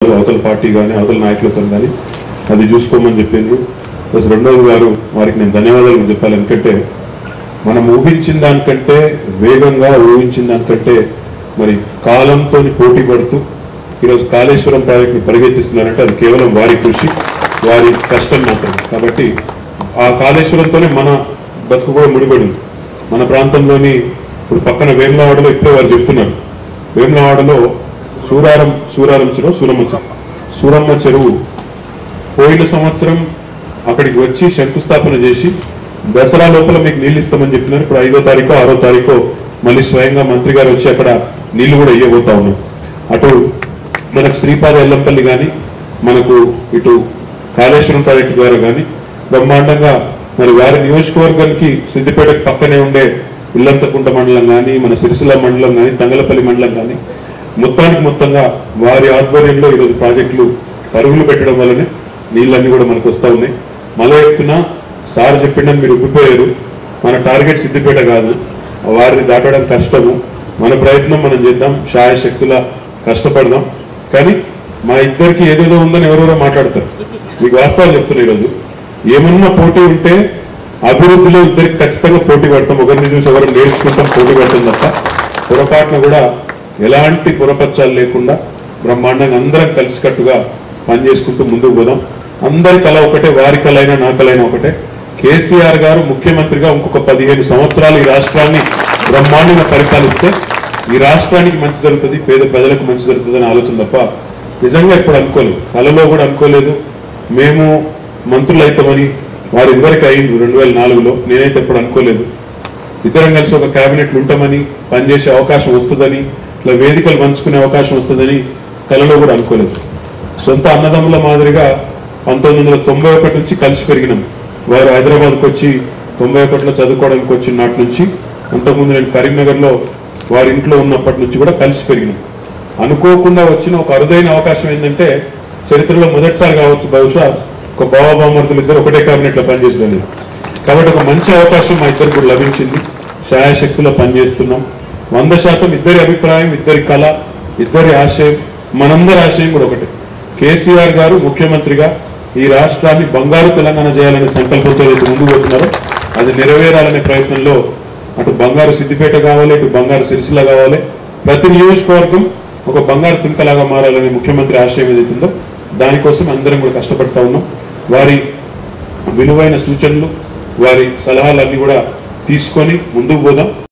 అవతల పార్టీ కానీ అవతల నాయకులతో కానీ అది చూసుకోమని చెప్పిండ్రు ప్లస్ రెండోది గారు వారికి నేను ధన్యవాదాలు చెప్పాలి ఎందుకంటే మనం ఊహించిన దానికంటే వేగంగా ఊహించిన దానికంటే మరి కాలంతో పోటీ పడుతూ ఈరోజు కాళేశ్వరం ప్రాజెక్టుని పరిగెత్తిస్తున్నారంటే అది కేవలం వారి కృషి వారి కష్టం మాత్రమే కాబట్టి ఆ కాళేశ్వరంతోనే మన బతుకు కూడా ముడిపడి ఉంది మన ప్రాంతంలోని ఇప్పుడు పక్కన వేములవాడలో ఇప్పుడే వారు చెప్తున్నారు వేములవాడలో సూరారం సూరారం చెరువు సూరమ్మ చెరువు సూరమ్మ చెరువు పోయిన సంవత్సరం అక్కడికి వచ్చి శంకుస్థాపన చేసి దసరా లోపల మీకు నీళ్లు ఇస్తామని చెప్పినారు ఇప్పుడు ఐదో తారీఖు ఆరో తారీఖు మళ్ళీ స్వయంగా మంత్రి గారు వచ్చి అక్కడ నీళ్లు కూడా ఇవ్వబోతా ఉన్నాం అటు మనకు శ్రీపాద ఎల్లంపల్లి కానీ మనకు ఇటు కాళేశ్వరం ప్రాజెక్టు ద్వారా కానీ బ్రహ్మాండంగా మరి వారి నియోజకవర్గానికి సిద్దిపేటకు పక్కనే ఉండే ఇల్లంతకుంట మండలం కానీ మన సిరిసిల్ల మండలం కానీ తంగలపల్లి మండలం కానీ మొత్తానికి మొత్తంగా వారి ఆధ్వర్యంలో ఈరోజు ప్రాజెక్టులు పరుగులు పెట్టడం వల్లనే నీళ్ళన్నీ కూడా మనకు వస్తా ఉన్నాయి మళ్ళీ ఎత్తున సార్ చెప్పిండని మీరు ఉబ్బిపోయారు మన టార్గెట్ సిద్దిపేట కాదు వారిని దాటడం కష్టము మన ప్రయత్నం మనం చేద్దాం శాయశక్తుల కష్టపడదాం కానీ మా ఇద్దరికి ఏదేదో ఉందని ఎవరెవరో మాట్లాడతారు మీకు వాస్తవాలు చెప్తున్నా ఈరోజు ఏమన్నా పోటీ ఉంటే అభివృద్ధిలో ఇద్దరికి ఖచ్చితంగా పోటీ పడతాం ఒకరిని చూసి ఒకరిని నేర్చుకుంటాం పోటీ పడతాం తప్ప పొరపాటున కూడా ఎలాంటి పురపచ్చాలు లేకుండా బ్రహ్మాండంగా అందరం కలిసికట్టుగా పనిచేసుకుంటూ ముందుకు పోదాం అందరి కళ ఒకటే వారి కళ అయినా నా కళ అయినా ఒకటే కేసీఆర్ గారు ముఖ్యమంత్రిగా ఇంకొక పదిహేను సంవత్సరాలు ఈ రాష్ట్రాన్ని బ్రహ్మాండంగా పరిపాలిస్తే ఈ రాష్ట్రానికి మంచి జరుగుతుంది పేద ప్రజలకు మంచి జరుగుతుంది అనే ఆలోచన తప్ప నిజంగా ఇప్పుడు అనుకోలేదు కళలో కూడా అనుకోలేదు మేము మంత్రులు అవుతామని వారు ఇదివరకు అయింది రెండు వేల నాలుగులో నేనైతే ఎప్పుడు అనుకోలేదు ఇద్దరం కలిసి ఒక కేబినెట్ ఉంటామని పనిచేసే అవకాశం వస్తుందని ఇట్లా వేదికలు పంచుకునే అవకాశం వస్తుందని కలలో కూడా అనుకోలేదు సొంత అన్నదమ్ముల మాదిరిగా పంతొమ్మిది వందల తొంభై ఒకటి నుంచి కలిసి పెరిగినాం వారు హైదరాబాద్కి వచ్చి తొంభై ఒకటిలో చదువుకోవడానికి వచ్చిన నాటి నుంచి అంతకుముందు నేను కరీంనగర్లో వారి ఇంట్లో ఉన్నప్పటి నుంచి కూడా కలిసి పెరిగినాం అనుకోకుండా వచ్చిన ఒక అరుదైన అవకాశం ఏంటంటే చరిత్రలో మొదటిసారి కావచ్చు బహుశా ఒక బాబాబామర్దులు ఇద్దరు ఒకటే కేబినెట్ లో పనిచేసలేదు కాబట్టి ఒక మంచి అవకాశం మా ఇద్దరు కూడా లభించింది ఛాయాశక్తిలో పనిచేస్తున్నాం వంద శాతం ఇద్దరి అభిప్రాయం ఇద్దరి కళ ఇద్దరి ఆశయం మనందరి ఆశయం కూడా ఒకటే కేసీఆర్ గారు ముఖ్యమంత్రిగా ఈ రాష్ట్రాన్ని బంగారు తెలంగాణ చేయాలనే సంకల్పంతో అయితే ముందుకు పోతున్నారో అది నెరవేరాలనే ప్రయత్నంలో అటు బంగారు సిద్దిపేట కావాలి ఇటు బంగారు సిరిసిల్ల కావాలి ప్రతి నియోజకవర్గం ఒక బంగారు తుంకలాగా మారాలనే ముఖ్యమంత్రి ఆశయం ఏదైతుందో దానికోసం అందరం కూడా కష్టపడతా ఉన్నాం వారి విలువైన సూచనలు వారి సలహాలన్నీ కూడా తీసుకొని ముందుకు పోదాం